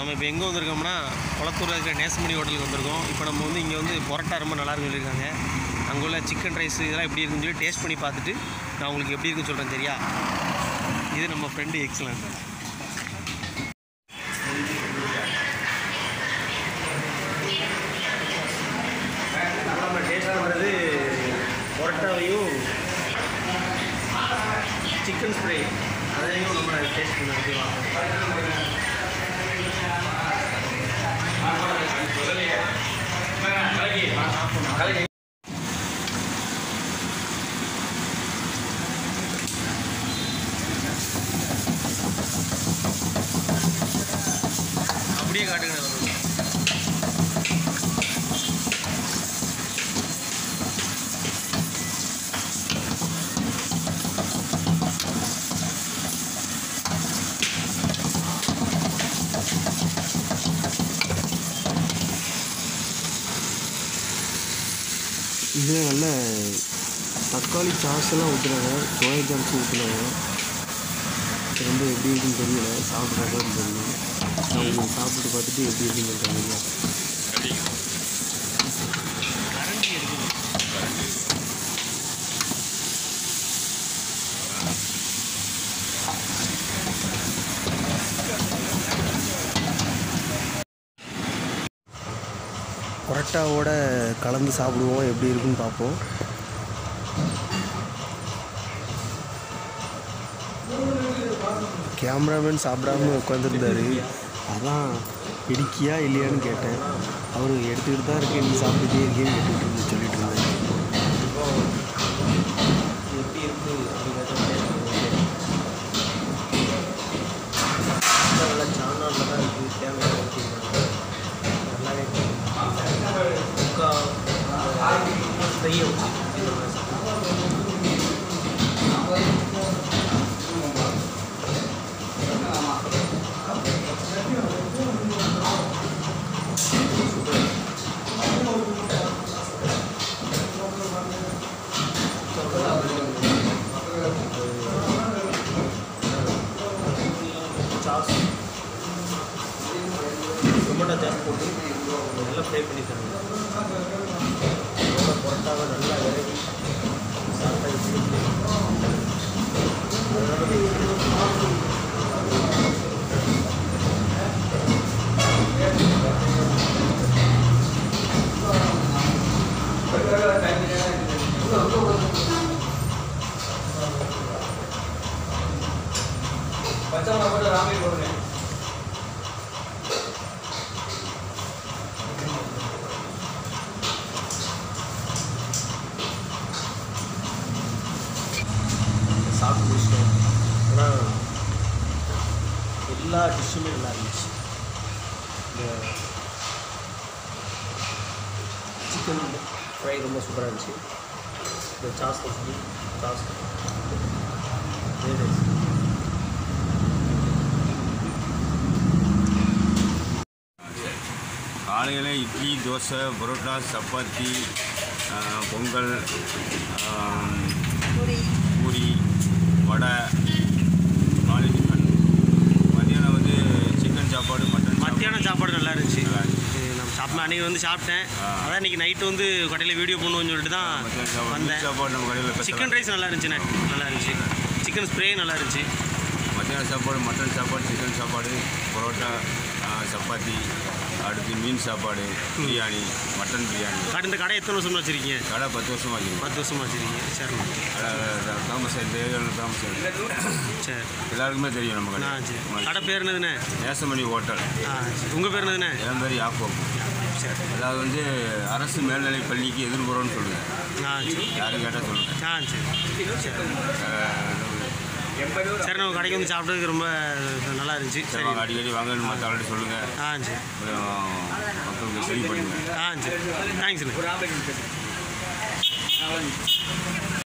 நம்ம இப்போ எங்கே வந்திருக்கோம்னா குளத்தூரில் இருக்கிற நேசமணி ஹோட்டலுக்கு வந்திருக்கோம் இப்போ நம்ம வந்து இங்கே வந்து பரோட்டா ரொம்ப நல்லா இருக்குன்னு சொல்லியிருக்காங்க அங்கே உள்ள சிக்கன் ரைஸ் இதெல்லாம் எப்படி இருக்குன்னு சொல்லி டேஸ்ட் பண்ணி பார்த்துட்டு நான் உங்களுக்கு எப்படி இருக்குன்னு சொல்கிறேன் சரியா இது நம்ம ஃப்ரெண்டு எக்ஸலன்ட் நம்ம டேஸ்ட் பண்ணுறது பரோட்டாவையும் சிக்கன் ஸ்ப்ரே அதையும் நம்ம டேஸ்ட் பண்ண ஓகேவா அப்படியே காட்டுங்க இதில் நல்ல தக்காளி சாஸ் எல்லாம் ஊற்றுனாங்க சோயா சாஸ் ஊற்றுனாங்க ரொம்ப எப்படி இருக்குன்னு தெரியல சாப்பிட்றதா தெரியும் நான் உங்களுக்கு சாப்பிட்டு பார்த்துட்டு எப்படி இருக்குன்னு சொல்கிறேன் பரோட்டாவோட கலந்து சாப்பிடுவோம் எப்படி இருக்குன்னு பார்ப்போம் கேமராமேன் சாப்பிடாம உட்காந்துருந்தாரு அதான் இடிக்கியா இல்லையான்னு கேட்டேன் அவர் எடுத்துக்கிட்டு தான் இருக்கு நீ சாப்பிட்டுட்டே இருக்கேன்னு கேட்டுக்கிட்டு இருந்து சொல்லிட்டு இருந்தாரு எப்படி இருக்குது அப்படிங்கிறத நல்லா சாணாலில் தான் இருக்குது தேவையான ஊற்றிருக்காங்க நல்லாவே முக்கா நெய்யை ஊற்றி இந்த மாதிரி சாப்பிடலாம். சாஸ் டொமேட்டோ சாஸ் போட்டு நல்லா ஃப்ரை பண்ணி தரணும் பரோட்டாவை நல்லா விலகி சாப்பிட்டா எப்படி இருக்கும்? சாப்பிட்டு முடிச்சிட்டோம் ஆனால் எல்லா டிஷ்ஷுமே நல்லா இருந்துச்சு இந்த சிக்கன் ஃப்ரை ரொம்ப சூப்பராக இருந்துச்சு இந்த சாஸ் வசதி சாஸ் very nice. காலையில் இட்லி தோசை பரோட்டா சப்பாத்தி ஆ, பொங்கல் ஆம், பூரி வடை நாலு டிஃபன் மத்தியானம் வந்து சிக்கன் சாப்பாடு மட்டன் மத்தியானம் சாப்பாடு நல்லா இருந்துச்சு நல்லா இருந்துச்சு. இது நம்ம சாப்பிட அன்றைக்கி வந்து சாப்பிட்டேன் ஆ. அதான் இன்னைக்கு நைட்டு வந்து கடையில் வீடியோ பண்ணுவோம்னு சொல்லிட்டு தான் மத்தியானம் சாப்பாடு வந்தேன் மீன் சாப்பாடு நம்ம கடையில் சிக்கன் ரைஸ் நல்லா இருந்துச்சுண்ணே நல்லா இருந்துச்சு சிக்கன் ஸ்ப்ரே நல்லா இருந்துச்சு மத்தியானம் சாப்பாடு மட்டன் சாப்பாடு சிக்கன் சாப்பாடு பரோட்டா ஆ, சப்பாத்தி அடுத்து மீன் சாப்பாடு பிரியாணி மட்டன் பிரியாணி கடை இந்த கடை எத்தனை வருஷமா வச்சுருக்கீங்க கடை பத்து வருஷமா வச்சுருக்கோம் பத்து வருஷமா வச்சுருக்கீங்க சரி தாமஸ் தேவையான தாமஸ் சரி எல்லாருக்குமே தெரியும் நம்ம ஆ கடை சரி கடை பேர் என்னதுண்ணே நேசமணி ஹோட்டல் ஆ சரி உங்கள் பேர் என்னதுண்ணே என் பேர் யாக்கோப் சரி அதாவது வந்து அரசு மேல்நிலைப் பள்ளிக்கு எதிர்புறம்னு சொல்லுங்கள் ஆ சரி யாரும் கேட்டால் சொல்லுங்கள் ஆ சரி சரி சரி நம்ம கடைக்கு வந்து சாப்பிட்டதுக்கு ரொம்ப நல்லா இருந்துச்சு சரி சரி வாங்க அடிக்கடி வாங்கன்னு மற்ற ஆள்கிட்ட சொல்லுங்கள் ஆ சரி அப்புறம் மக்களுக்கு சரி பண்ணுங்கள் ஆ சரி தேங்க்ஸ்ண்ணே